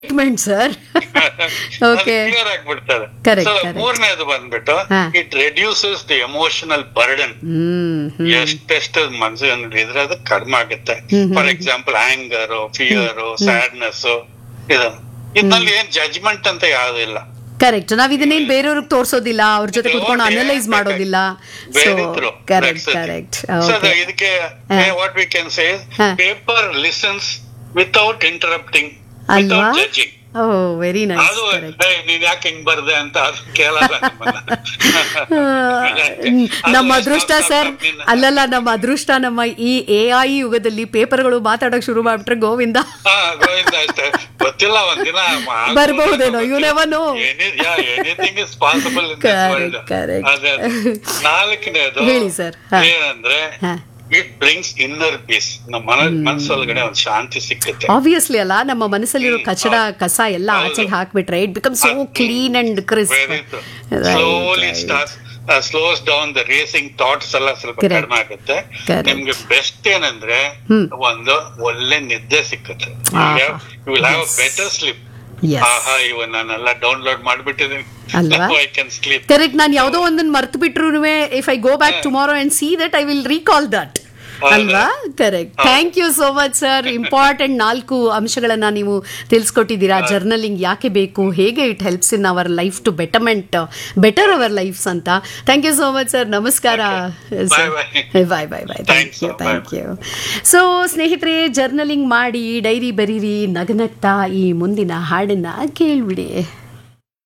Statement sir okay clear ಆಗ್ಬಿಡ್ತದೆ Correct, So, correct. ಮೂರನೇದು ಬಂದ್ಬಿಟ್ಟು ಹಾ. It reduces the emotional burden ಹ್ಮ್ ಹ್ಮ್ ಎಷ್ಟೆಷ್ಟು ಮನಸ್ಸಿನಲ್ಲಿ ಇದ್ರೆ ಅದು ಕಡಿಮೆ ಆಗುತ್ತೆ for example anger fear sadness ಇದು ಇದ್ರಲ್ಲಿ ಏನ್ ಜಜ್ಮೆಂಟ್ ಅಂತ ಯಾವ್ದು ಇಲ್ಲ ಕರೆಕ್ಟ್ ನಾವ್ ಇದನ್ನೇನ್ ಬೇರೆಯವ್ರಿಗೆ ತೋರ್ಸೋದಿಲ್ಲ ಅವ್ರ ಜೊತೆ ಕುತ್ಕೊಂಡು ಅನಲೈಸ್ ಮಾಡೋದಿಲ್ಲ so Very true. Correct That's the correct thing. So, the- ಇದಕ್ಕೆ ವಾಟ್ ವಿ ಕ್ಯಾನ್ ಸೇ ಹಾ. ಪೇಪರ್ ಲಿಸನ್ಸ್ ವಿತೌಟ್ ಇಂಟರಪ್ಟಿಂಗ್ ಅಲ್ವಾ without judging oh very nice ಅದು ಕರೆಕ್ಟ್ "ಏ, ನೀನ್ ಯಾಕೆ ಹಿಂಗ್ ಬರ್ದೆ ಅಂತ ಅದು ಕೇಳಲ್ಲ ನಿಮ್ಮನ್ನ. ನಮ್ಮ ಅದು ಅದೃಷ್ಟ ಸ್ವಲ್ಪ ಸರ್ ನಿನ್ನ- ಅಲ್ಲಲ್ಲ ನಮ್ಮ ಅದೃಷ್ಟ ನಮ್ಮ ಈ ಎ ಐ ಯುಗದಲ್ಲಿ ಪೇಪರ್ಗಳು ಮಾತಾಡಕ್ ಶುರು ಮಾಡ್ಬಿಟ್ರೆ ಗೋವಿಂದ ಹಾ, ಗೋವಿಂದ ಅಷ್ಟೇ ಗೊತ್ತಿಲ್ಲ ಒಂದಿನ ಆಗ್ಬೋದು. ಬರ್ಬಹುದೇನೋ, you never know. Anything is possible in Correct, world correct. ಅದೇ ಅದೇ. ನಾಲ್ಕನೇದು ಹೇಳಿ sir. ಹಾ. ಏನಂದ್ರೆ ಹಾ. ಇಟ್ ಬ್ರಿಂಗ್ಸ್ ಇನ್ನರ್ ಪೀಸ್ ನಮ್ಮ ಮನ ಮನಸ್ಸೊಳಗಡೆ ಒಂದು ಶಾಂತಿ ಸಿಕ್ಕುತ್ತೆ ಆಬ್ವಿಯಸ್ಲಿ ಅಲ್ಲ ನಮ್ಮ ಮನಸ್ಸಲ್ಲಿರೋ ಕಚಡ ಕಸ ಎಲ್ಲ ಆಚೆಗೆ ಹಾಕ್ಬಿಟ್ರೆ it become so clean and crisp very slowly start slows down the racing thoughts ಎಲ್ಲ ಸ್ವಲ್ಪ Correct. ಕಡಿಮೆ ಆಗುತ್ತೆ Correct. ನಿಮ್ಗೆ ಬೆಸ್ಟ್ ಏನಂದ್ರೆ ಹ್ಮ್. ಒಂದು ಒಳ್ಳೆ ನಿದ್ದೆ ಸಿಕ್ಕುತ್ತೆ ಆಹಾ. You will have Yes. Better sleep yes ಆಹಾ ಇವ ನಾನೆಲ್ಲ ಡೌನ್ಲೋಡ್ ಮಾಡ್ಬಿಟ್ಟಿದ್ದೀನಿ ಅಲ್ವಾ? ಐ ಕ್ಯಾನ್ ಸ್ಲೀಪ್ ಕರೆಕ್ಟ್ ನಾನು ಯಾವುದೋ ಒಂದನ್ನು ಮರ್ತು ಬಿಟ್ರು if I go back tomorrow and see that I will recall that ಹೌದು. ಅಲ್ವಾ correct thank you so much sir important ನಾಲ್ಕು ಅಂಶಗಳನ್ನ ನೀವು ತಿಳಿಸ್ಕೊಟ್ಟಿದ್ದೀರಾ ಜರ್ನಲಿಂಗ್ ಯಾಕೆ ಬೇಕು ಹೇಗೆ it helps in our life to betterment better our lives ಅಂತ thank you so much sir ನಮಸ್ಕಾರ Bye, bye. Bye bye bye thank Thanks, you bye, thank you so ಸ್ನೇಹಿತರೆ ಜರ್ನಲಿಂಗ್ ಮಾಡಿ ಡೈರಿ ಬರೀರಿ ನಗನಗ್ತಾ ಈ ಮುಂದಿನ ಹಾಡನ್ನ ಕೇಳ್ಬಿಡಿ